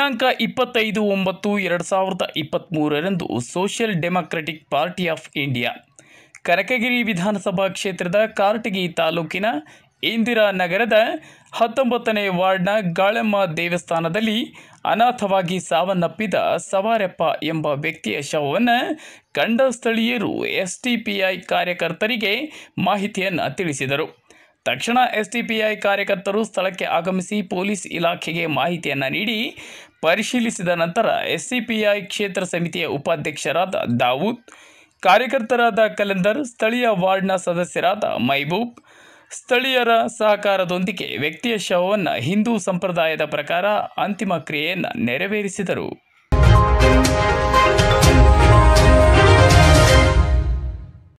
ದಿನಾಂಕ ಇಪ್ಪತ್ತೈದು ಒಂಬತ್ತು ಎರಡು ಸಾವಿರದ ಇಪ್ಪತ್ತ್ಮೂರರಂದು social democratic party of India Kanakagiri ವಿಧಾನಸಭಾ ಕ್ಷೇತ್ರದ ಕಾರಟಗಿ ತಾಲೂಕಿನ ಇಂದಿರಾನಗರದ ಹತ್ತೊಂಬತ್ತನೇ ವಾರ್ಡ್ನ ಗಾಳಮ್ಮ ದೇವಸ್ಥಾನದಲ್ಲಿ ಅನಾಥವಾಗಿ ಸಾವನ್ನಪ್ಪಿದ ಸವಾರೆಪ್ಪ ಎಂಬ ವ್ಯಕ್ತಿಯ ಶವವನ್ನು ಕಂಡ ಸ್ಥಳೀಯರು ಎಸ್ಟಿಪಿಐ ಕಾರ್ಯಕರ್ತರಿಗೆ ಮಾಹಿತಿಯನ್ನು ತಿಳಿಸಿದರು ತಕ್ಷಣ ಎಸ್ಡಿಪಿಐ ಕಾರ್ಯಕರ್ತರು ಸ್ಥಳಕ್ಕೆ ಆಗಮಿಸಿ ಪೊಲೀಸ್ ಇಲಾಖೆಗೆ ಮಾಹಿತಿಯನ್ನು ನೀಡಿ ಪರಿಶೀಲಿಸಿದ ನಂತರ ಎಸ್ಡಿಪಿಐ ಕ್ಷೇತ್ರ ಸಮಿತಿಯ ಉಪಾಧ್ಯಕ್ಷರಾದ ದಾವೂದ್ ಕಾರ್ಯಕರ್ತರಾದ ಕಲಂದರ್ ಸ್ಥಳೀಯ ವಾರ್ಡ್ನ ಸದಸ್ಯರಾದ ಮೈಬೂಬ್ ಸ್ಥಳೀಯರ ಸಹಕಾರದೊಂದಿಗೆ ವ್ಯಕ್ತಿಯ ಶವವನ್ನು ಹಿಂದೂ ಸಂಪ್ರದಾಯದ ಪ್ರಕಾರ ಅಂತಿಮ ಕ್ರಿಯೆಯನ್ನು ನೆರವೇರಿಸಿದರು